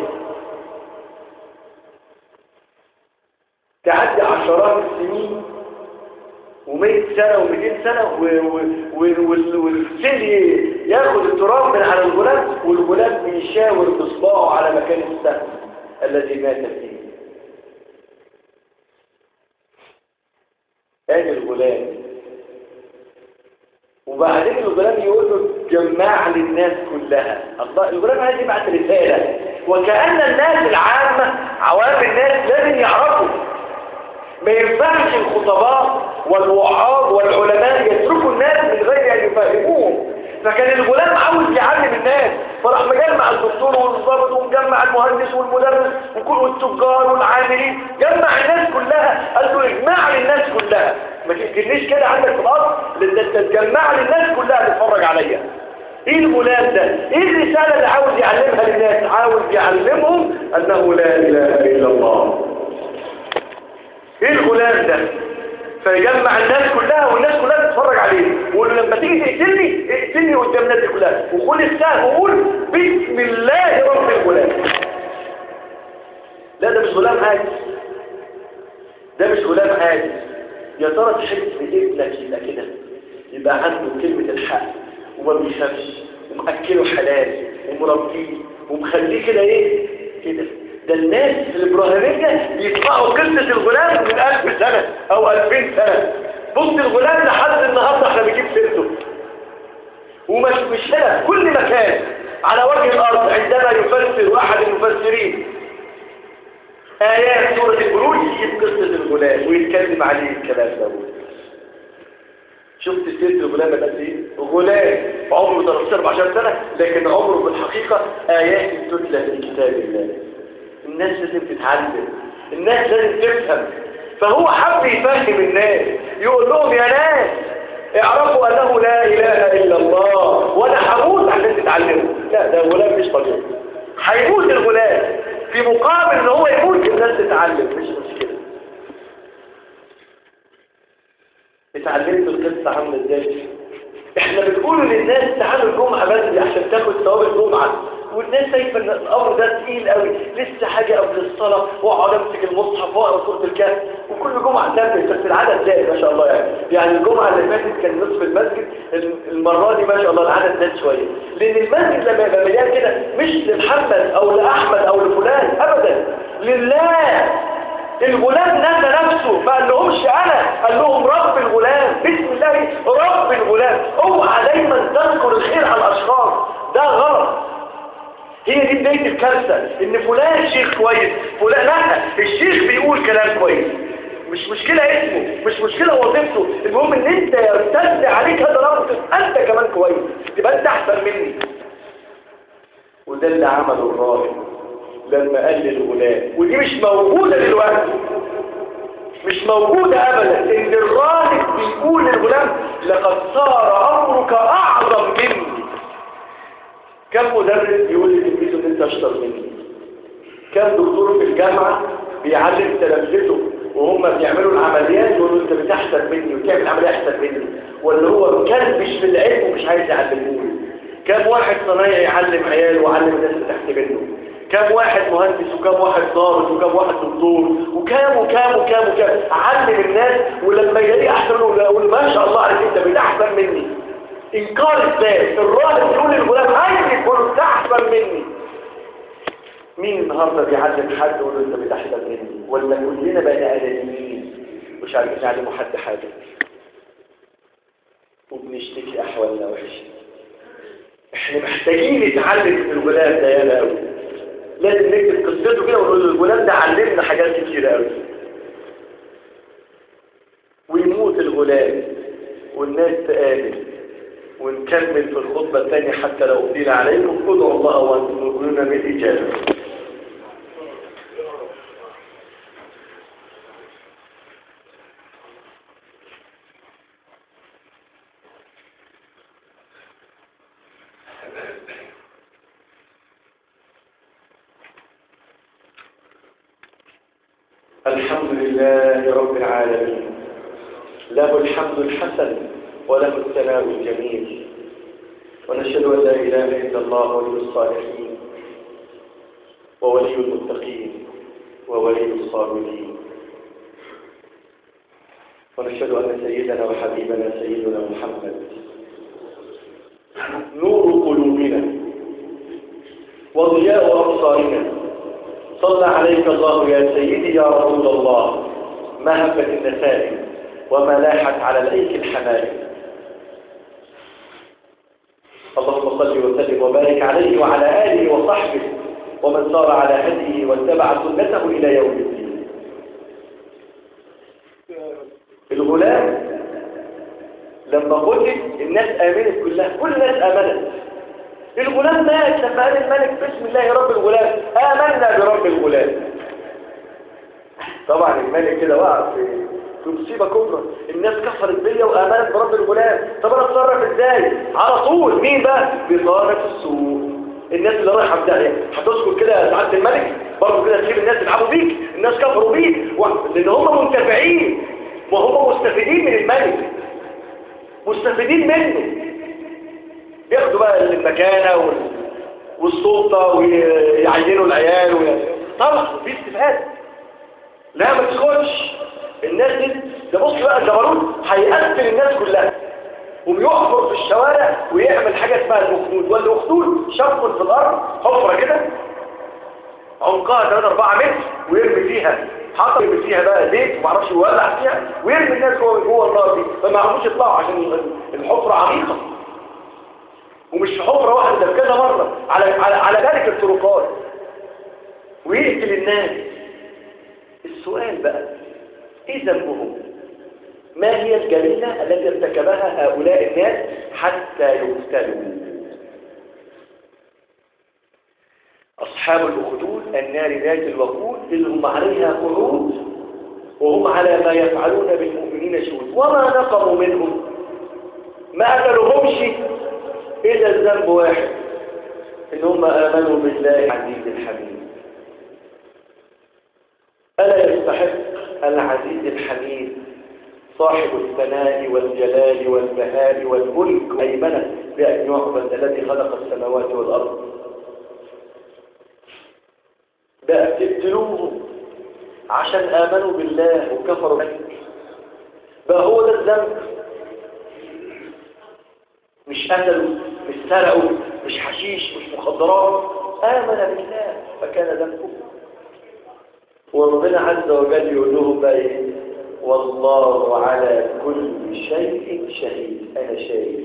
تعدي عشرات السنين ومئة سنة ومئتين سنة والسيل ياخد التراب من على الغلام والغلام بيشاور بإصبعه على مكان السهم الذي مات فيه ادي الغلام وبعدين الغلام يقول له جمع للناس كلها الله الغلام عايز يبعت رسالة وكأن الناس العامة عوام الناس لازم يعرفوا ما ينفعش الخطباء والوعاظ والعلماء يتركوا الناس من غير أن يفهموهم فكان الغلام عاوز يعلم الناس فراح مجمع الدكتور والضابط ومجمع المهندس والمدرس وكل والتجار والعاملين جمع الناس كلها قال له اجمع للناس كلها ما تجيبنيش كده عندك في الارض لان انت تجمع للناس كلها تتفرج عليا ايه الغلام ده ايه الرساله اللي عاوز يعلمها للناس عاوز يعلمهم انه لا اله الا الله ايه الغلام ده فيجمع الناس كلها والناس كلها تتفرج عليه ويقول له لما تيجي تقتلني اقتلني قدام الناس كلها وخد السهم وقول بسم الله رب الغلام لا ده مش غلام عادي ده مش غلام عادي يا ترى تحس بابنك يبقى كده يبقى عنده كلمة الحق وما بيخافش ومأكله حلال ومربيه ومخليه كده ايه كده ده الناس الإبراهيمية يسمعوا قصة الغلام من ألف سنة أو ألفين سنة بص الغلام لحد النهاردة احنا بنجيب سيرته ومش مش هنا كل مكان على وجه الأرض عندما يفسر أحد المفسرين آيات سورة البروج يجيب قصة الغلام ويتكلم عليه الكلام ده شفت سيرة الغلام قد ايه؟ غلام عمره 13 14 سنة لكن عمره في الحقيقة آيات تتلى في كتاب الله الناس لازم تتعلم الناس لازم تفهم فهو حب يفهم الناس يقول لهم يا ناس اعرفوا انه لا اله الا الله وانا هموت عشان تتعلموا لا ده غلام مش طبيعي هيموت الغلام في مقابل ان هو يموت الناس تتعلم مش مشكله اتعلمت القصه عامله ازاي احنا بنقول للناس تعالوا الجمعة بدري عشان تاخد ثواب الجمعة والناس شايفه ان الامر ده تقيل قوي لسه حاجه قبل الصلاه واقعد امسك المصحف واقرا سوره الكهف وكل جمعه تنبه بس العدد زاد ما شاء الله يعني يعني الجمعه اللي فاتت كان نصف المسجد المره دي ما شاء الله العدد زاد شويه لان المسجد لما يبقى مليان كده مش لمحمد او لاحمد او لفلان ابدا لله الغلام نادى نفسه ما قال لهمش انا قال لهم رب الغلام بسم الله رب الغلام اوعى دايما تذكر الخير على الاشخاص ده غلط هي دي بداية الكارثة ان فلان شيخ كويس فلان لا الشيخ بيقول كلام كويس مش مشكلة اسمه مش مشكلة وظيفته المهم ان انت يرتد عليك هذا الامر انت كمان كويس تبقى انت احسن مني وده اللي عمله الراهب لما قال للغلام ودي مش موجودة دلوقتي مش موجودة ابدا ان الراهب بيقول للغلام لقد صار امرك اعظم مني كم مدرس يقول لتلميذه ان انت اشطر مني كم دكتور في الجامعة بيعلم تلامذته وهم بيعملوا العمليات يقولوا انت بتحسن مني وتعمل عملية احسن مني ولا هو كان مش في العلم ومش عايز يعلموني كم واحد صنايعي يعلم عياله ويعلم الناس اللي تحت منه كم واحد مهندس وكم واحد ضابط وكم واحد دكتور وكام وكام وكام وكام علم الناس ولما يلاقيه احسن يقول ما شاء الله عليك انت بتحسن مني انكار الذات الراجل يقول للغلام عايز يقول انت احسن مني مين النهارده بيعلم حد يقول له انت بتحسن مني ولا كلنا بني ادمين مش عارفين يعلموا حد حاجه وبنشتكي احوالنا وحشه احنا محتاجين نتعلم من الغلام ده يالا قوي لازم نكتب قصته كده ونقول له الغلام ده علمنا حاجات كتير قوي ويموت الغلام والناس تقابل ونكمل في الخطبة الثانية حتى لو أبدينا عليكم ادعوا الله وأنتم تقولون بالإجابة الحمد لله رب العالمين له الحمد الحسن وله الثناء الجميل ونشهد أن لا إله إلا الله ولي الصالحين وولي المتقين وولي الصابرين ونشهد أن سيدنا وحبيبنا سيدنا محمد نور قلوبنا وضياء أبصارنا صلى عليك الله يا سيدي يا رسول الله ما هبت النسائم وما لاحت على الأيك الحمائم اللهم صل وسلم وبارك عليه وعلى آله وصحبه ومن صار على هديه واتبع سنته إلى يوم الدين الغلام لما قتل الناس آمنت كلها كل الناس آمنت الغلام مات لما قال الملك بسم الله رب الغلام آمنا برب الغلام طبعا الملك كده وقع في في مصيبة كبرى الناس كفرت بيا وآمنت برب الغلام طب انا اتصرف ازاي على طول مين بقى بطانة السوق الناس اللي رايحه بداية هتسكت كده سعاده الملك برضه كده تسيب الناس يلعبوا بيك الناس كفروا بيك و... لان هم منتفعين وهم مستفيدين من الملك مستفيدين منه ياخدوا بقى المكانة وال... والسلطة ويعينوا العيال وي... طبعا في استفادة لا ما تسكتش الناس دي ده بص بقى الجبروت هيقتل الناس كلها وبيحفر في الشوارع ويعمل حاجة اسمها المخدود والمخدود شق في الأرض حفرة كده عمقها 3 4 متر ويرمي فيها حط يرمي فيها بقى زيت ومعرفش يولع فيها ويرمي الناس جوه جوه النار دي فما يعرفوش يطلعوا عشان الحفرة عميقة ومش في حفرة واحدة ده كذا مرة على على على ذلك الطرقات ويقتل الناس السؤال بقى ايه ذنبهم ما هي الجريمة التي ارتكبها هؤلاء الناس حتى يقتلوا أصحاب الأخدود النار ذات الوقود اللي هم عليها قعود وهم على ما يفعلون بالمؤمنين شهود وما نقموا منهم ما قتلهمش إلا الذنب واحد إن هم آمنوا بالله العزيز الحميد ألا يستحق العزيز الحميد صاحب الثناء والجلال والبهاء والملك أيمنة بأن يعبد الذي خلق السماوات والأرض بقى تقتلوهم عشان آمنوا بالله وكفروا به بقى هو ده الذنب مش قتلوا مش سرقوا مش حشيش مش مخدرات آمن بالله فكان ذنبه وربنا عز وجل يقول لهم بقى ايه والله على كل شيء شهيد انا شاهد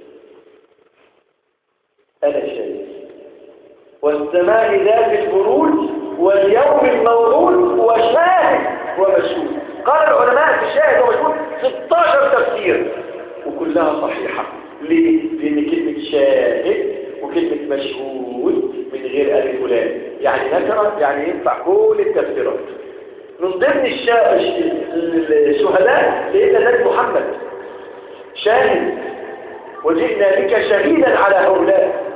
انا شاهد والسماء ذات البروج واليوم الموعود وشاهد ومشهود قال العلماء في شاهد ومشهود 16 تفسير وكلها صحيحة ليه؟ لأن كلمة شاهد وكلمة مشهود من غير ألف ولام يعني نكرة يعني ينفع كل التفسيرات من ضمن الشا... الشهداء سيدنا النبي محمد شاهد وجئنا بك شهيدا على هؤلاء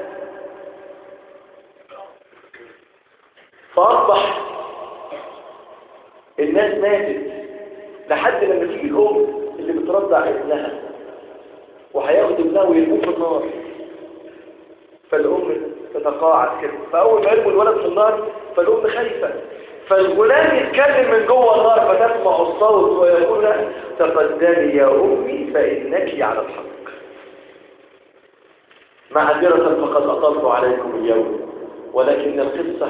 فأصبح الناس ماتت لحد لما تيجي الأم اللي بترضع ابنها وهياخد ابنها ويرموه في النار فالأم تتقاعد كده فأول ما يرموا الولد في النار فالأم خايفة فالغلام يتكلم من جوه النار فتسمع الصوت ويقول لها تقدمي يا أمي فإنك على الحق معذرة فقد أطلت عليكم اليوم ولكن القصة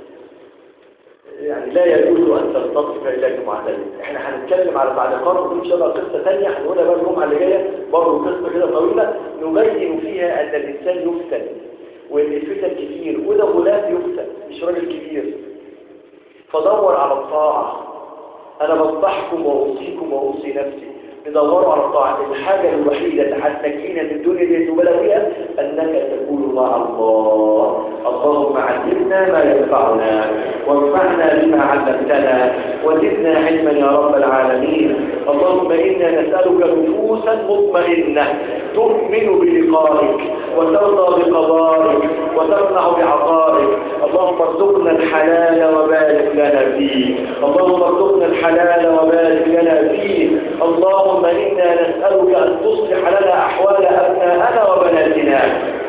يعني لا يجوز أن تلتصق إليكم عليه احنا هنتكلم على تعليقات إن شاء الله قصة ثانية هنقولها بقى الجمعة اللي جاية برضه قصة كده طويلة نبين فيها أن الإنسان يفتن وأن الفتن كتير وده غلام يفتن مش راجل كبير فدور على الطاعة أنا بنصحكم وأوصيكم وأوصي نفسي ندوروا على الطاعة الحاجة الوحيدة اللي هتنجينا من الدنيا دي وبلاويها أنك تكون مع الله اللهم علمنا ما ينفعنا وانفعنا بما علمتنا وزدنا علما يا رب العالمين اللهم إنا نسألك نفوسا مطمئنة تؤمن بلقائك وترضى بقضائك وتقنع بعطائك اللهم ارزقنا الحلال وبارك لنا فيه اللهم ارزقنا الحلال وبارك لنا فيه اللهم إنا نسألك أن تصلح لنا أحوال أبنائنا وبناتنا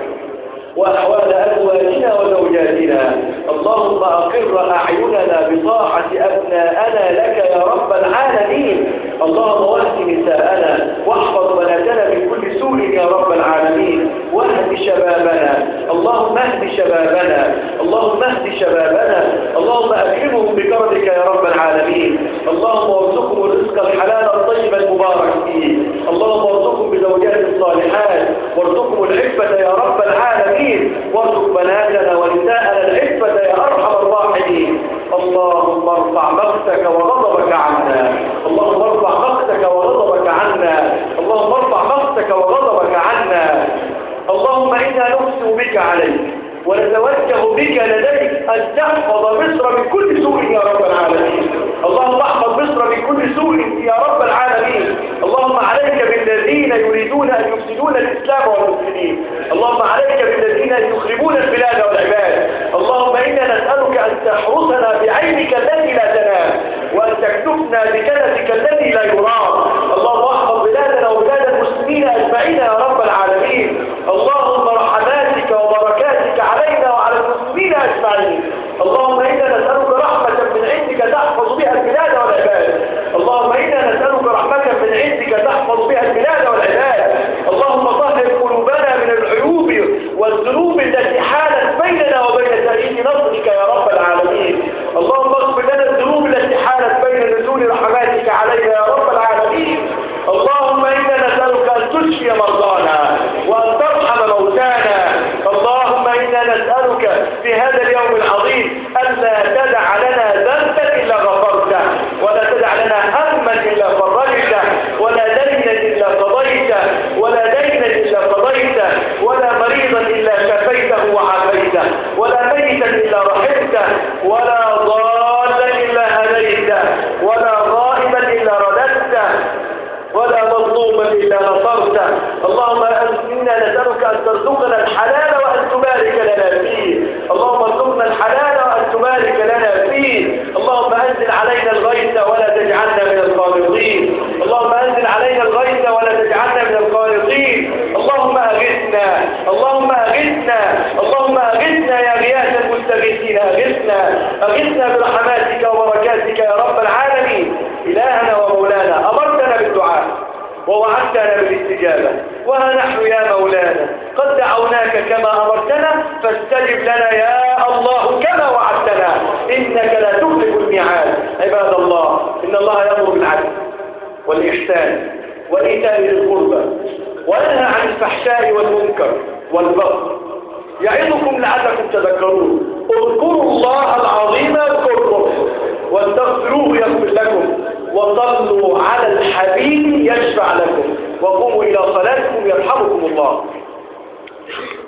وأحوال أزواجنا وزوجاتنا اللهم أقر أعيننا بطاعة أبناءنا لك يا رب العالمين اللهم واهد نساءنا واحفظ بناتنا من كل سوء يا رب العالمين واهد شبابنا اللهم اهد شبابنا اللهم اهد شبابنا اللهم أكرمهم بكرمك يا رب العالمين اللهم وارزقهم الرزق الحلال الطيب المبارك فيه اللهم وارزقهم بزوجات صالحات وارزقهم العفة يا رب العالمين وارزق بناتنا ونساءنا العفة يا أرحم الراحمين اللهم ارفع مقتك وغضبك عنا اللهم ارفع مقتك وغضبك عنا اللهم ارفع مقتك وغضبك عنا اللهم إنا نقسم بك عليك ونتوجه بك لديك أن تحفظ مصر من كل سوء يا رب العالمين اللهم احفظ مصر من كل سوء يا رب العالمين اللهم عليك بالذين يريدون أن يفسدون الإسلام والمسلمين اللهم عليك بالذين يخربون البلاد والعباد اللهم إنا نسألك أن تحرسنا بعينك التي لا تنام وأن تكتفنا بكنفك الذي لا يرام اللهم احفظ بلادنا وبلاد المسلمين أجمعين يا رب العالمين اللهم رحماتك وبركاتك علينا وعلى المسلمين أجمعين اللهم إنا نسألك رحمة من عندك تحفظ بها البلاد والعباد اللهم إنا نسألك رحمة من عندك تحفظ بها البلاد والعباد اللهم طهر قلوبنا من العيوب والذنوب التي حالت بيننا وبين تأييد نصرك يا رب العالمين اللهم اغفر لنا الذنوب التي حالت بين نزول رحماتك علينا يا رب العالمين اللهم إنا نسألك أن تشفي مرضانا وأن ترحم موتانا اللهم إنا نسألك في هذا اليوم العظيم ألا تدع لنا ذنبا إلا غفرته ولا تدع لنا هما إلا فرجته ولا دينا إلا قضيته ولا دينا إلا قضيته ولا مريضا إلا شفيته وعافيته ولا ميتا إلا رحمته ولا ضالا إلا هديته ولا غائبا إلا رددته ولا مظلوما إلا نصرته اللهم إنا نسألك أن ترزقنا الحلال وأن تبارك لنا فيه اللهم ارزقنا الحلال وأن تبارك لنا فيه اللهم أنزل علينا الغيث ولا تجعلنا من القابضين اللهم وأغثنا برحماتك وبركاتك يا رب العالمين إلهنا ومولانا أمرتنا بالدعاء ووعدتنا بالاستجابة وها نحن يا مولانا قد دعوناك كما أمرتنا فاستجب لنا يا الله كما وعدتنا إنك لا تخلف الميعاد عباد الله إن الله يأمر بالعدل والإحسان وإيتاء ذي القربى وينهى عن الفحشاء والمنكر والبغي يعظكم لعلكم تذكرون اذكروا الله العظيم يذكركم واستغفروه يغفر لكم وصلوا على الحبيب يشفع لكم وقوموا إلى صلاتكم يرحمكم الله